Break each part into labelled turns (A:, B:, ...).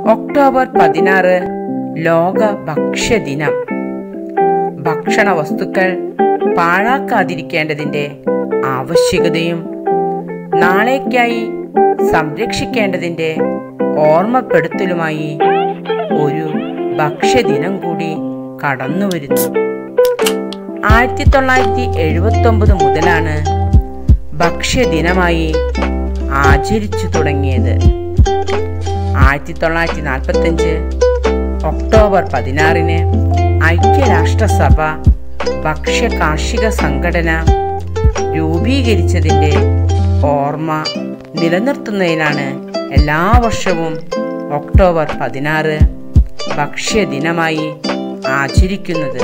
A: October പതിനാറ് ലോക ഭക്ഷ്യദിനം ഭക്ഷണ വസ്തുക്കൾ പാഴാക്കാതിരിക്കേണ്ടതിന്റെ ആവശ്യകതയും നാളേക്കായി സംരക്ഷിക്കേണ്ടതിന്റെ ഓർമ്മപ്പെടുത്തലുമായി ഒരു ഭക്ഷ്യദിനം കൂടി കടന്നുവരുന്നു ആയിരത്തി തൊള്ളായിരത്തി എഴുപത്തി ഒമ്പത് മുതലാണ് ഭക്ഷ്യദിനമായി ആചരിച്ചു തുടങ്ങിയത് ആയിരത്തി തൊള്ളായിരത്തി നാൽപ്പത്തഞ്ച് ഒക്ടോബർ പതിനാറിന് ഐക്യരാഷ്ട്രസഭ ഭക്ഷ്യ കാർഷിക സംഘടന രൂപീകരിച്ചതിൻ്റെ ഓർമ്മ നിലനിർത്തുന്നതിനാണ് എല്ലാ വർഷവും ഒക്ടോബർ പതിനാറ് ഭക്ഷ്യദിനമായി ആചരിക്കുന്നത്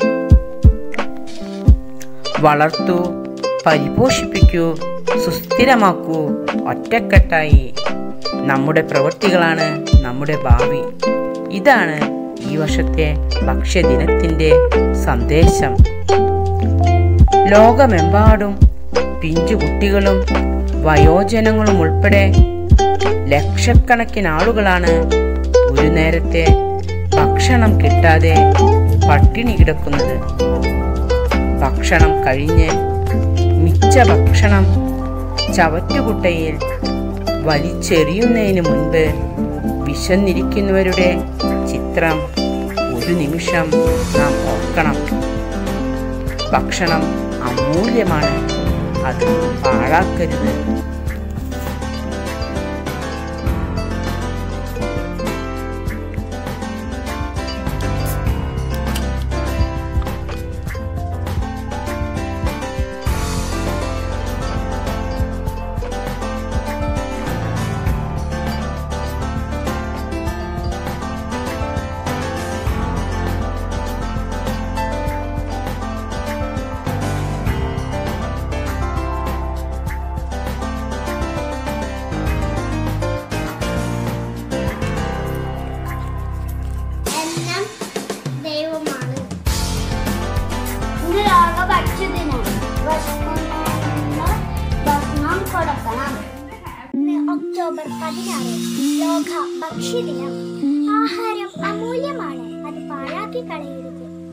A: വളർത്തൂ പരിപോഷിപ്പിക്കൂ സുസ്ഥിരമാക്കൂ ഒറ്റക്കെട്ടായി നമ്മുടെ പ്രവൃത്തികളാണ് നമ്മുടെ ഭാവി ഇതാണ് ഈ വർഷത്തെ ഭക്ഷ്യദിനത്തിൻ്റെ സന്ദേശം ലോകമെമ്പാടും പിഞ്ചു കുട്ടികളും വയോജനങ്ങളും ഉൾപ്പെടെ ലക്ഷക്കണക്കിന് ആളുകളാണ് ഒരു നേരത്തെ ഭക്ഷണം കിട്ടാതെ പട്ടിണി കിടക്കുന്നത് ഭക്ഷണം കഴിഞ്ഞ് മിച്ച ഭക്ഷണം ചവറ്റുകുട്ടയിൽ വലിച്ചെറിയുന്നതിന് മുൻപ് വിശന്നിരിക്കുന്നവരുടെ ചിത്രം ഒരു നിമിഷം നാം ഓർക്കണം ഭക്ഷണം അമൂല്യമാണ് അത് പാഴാക്കരുത്
B: എല്ലാം ദൈവമാണ് ഇന്ന് ലോക ഭക്ഷ്യദിനം വിശക്കുന്നവന് ഭക്ഷണം കൊടുക്കണം ഇന്ന് ഒക്ടോബർ പതിനാറ് ലോക ഭക്ഷ്യദിനം ആഹാരം അമൂല്യമാണ് അത് പാഴാക്കി കളയരുത്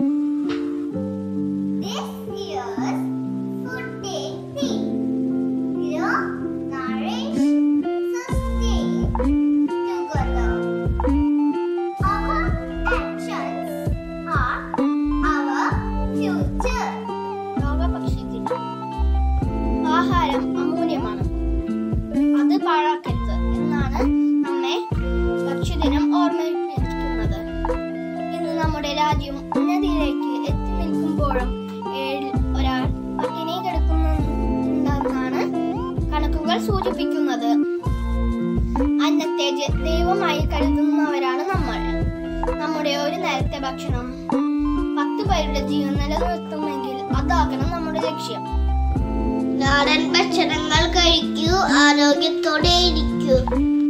B: This year's food day theme Grow, nourish, sustain together. Our actions are our future.
C: ലോകഭക്ഷ്യദിനം ആഹാരം അമൂല്യമാണ് അത് പാഴാക്കരുത് എന്നാണ് നമ്മെ ഭക്ഷ്യദിനം ഓർമ്മിപ്പിക്കുന്നത് ഇന്ന് നമ്മുടെ രാജ്യം ഉന്നതിയിലേക്ക് എത്തി നിൽക്കുമ്പോഴും ഏഴിൽ ഒരാൾ പട്ടിണി കിടക്കുന്നുണ്ടെന്നാണ് കണക്കുകൾ സൂചിപ്പിക്കുന്നത് അന്നത്തെ ജ- ദൈവമായി കരുതുന്നവരാണ് നമ്മൾ നമ്മുടെ ഒരു നേരത്തെ ഭക്ഷണം പത്ത് പേരുടെ ജീവൻ നിലനിർത്തുമെങ്കിൽ അതാകണം നമ്മുടെ ലക്ഷ്യം
B: നാടൻ ഭക്ഷണങ്ങൾ കഴിക്കൂ ആരോഗ്യത്തോടെ ഇരിക്കൂ